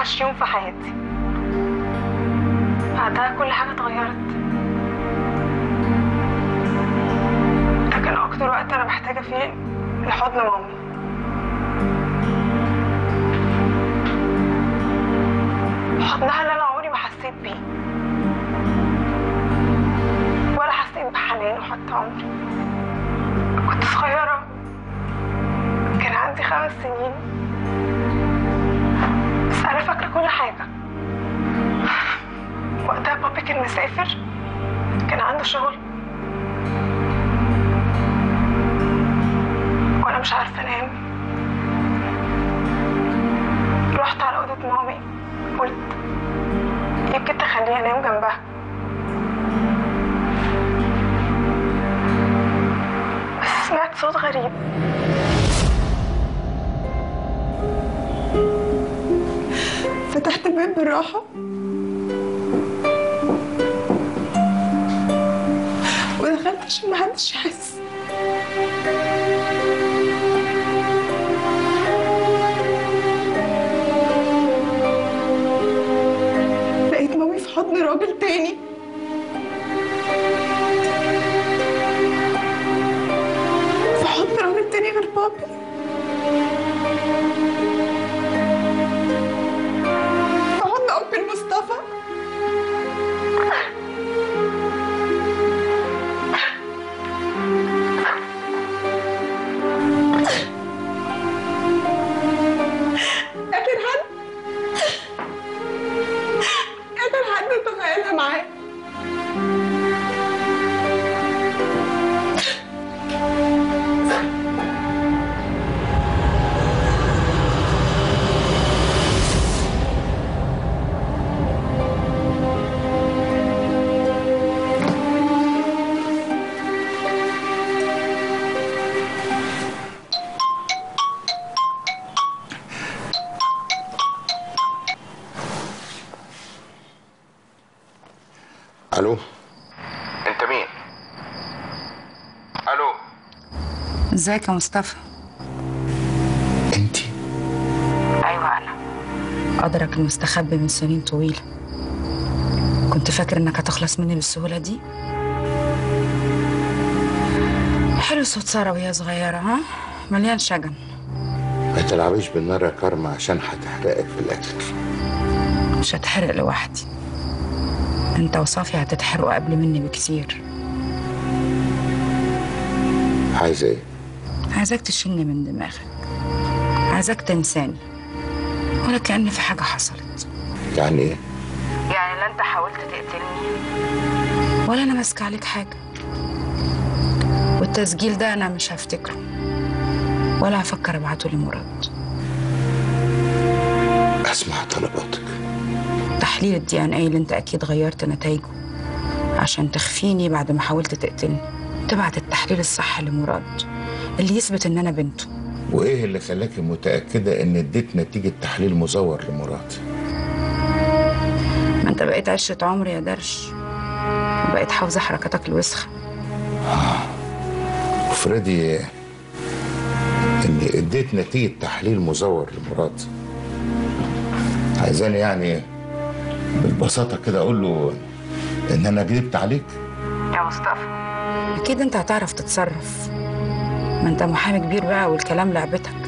اوحش يوم في حياتي بعدها كل حاجه اتغيرت ده كان اكتر وقت انا محتاجه فيه لحضن مامي حضنها اللي انا عمري ما حسيت بيه ولا حسيت بحنانه حتى عمري كنت صغيرة كان عندي خمس سنين بس أنا فاكرة كل حاجة وقتها بابي كان مسافر كان عنده شغل وأنا مش عارفة أنام رحت على أوضة مامي قلت يمكن تخليني أنام جنبها بس سمعت صوت غريب فتحت الباب بالراحة ودخلت عشان محدش يحس لقيت مامي في حضن راجل تاني في حضن راجل تاني غير بابي في حضن أنكل مصطفى آخر حد آخر حد اتخيلها معاه الو انت مين الو ازيك يا مصطفى انت ايوه انا قدرك المستخبي من سنين طويله كنت فاكر انك هتخلص مني بالسهوله دي حلو صوت ساره وهي صغيره ها مليان شجن ما تلعبيش بالنار يا كارما عشان هتحرقك في الاكل مش هتحرق لوحدي انت وصافي هتتحرقوا قبل مني بكتير عايزه ايه عايزاك تشيلني من دماغك عايزاك تنساني ولا كأن في حاجة حصلت يعني ايه يعني لا انت حاولت تقتلني ولا انا ماسكه عليك حاجه والتسجيل ده انا مش هفتكره ولا هفكر ابعته لمراد اسمع طلباتك تحليل الدي ان اي اللي انت اكيد غيرت نتائجه عشان تخفيني بعد ما حاولت تقتلني تبعت التحليل الصح لمراد اللي يثبت ان انا بنته وايه اللي خلاكي متاكده ان اديت نتيجه تحليل مزور لمراد ما انت بقيت عشرة عمري يا درش وبقيت حافظة حركاتك الوسخة افرضي اني اديت نتيجه تحليل مزور لمراد عايزاني يعني بالبساطه كده اقول له ان انا كذبت عليك يا مصطفى أكيد أنت هتعرف تتصرف ما أنت محامي كبير بقى والكلام لعبتك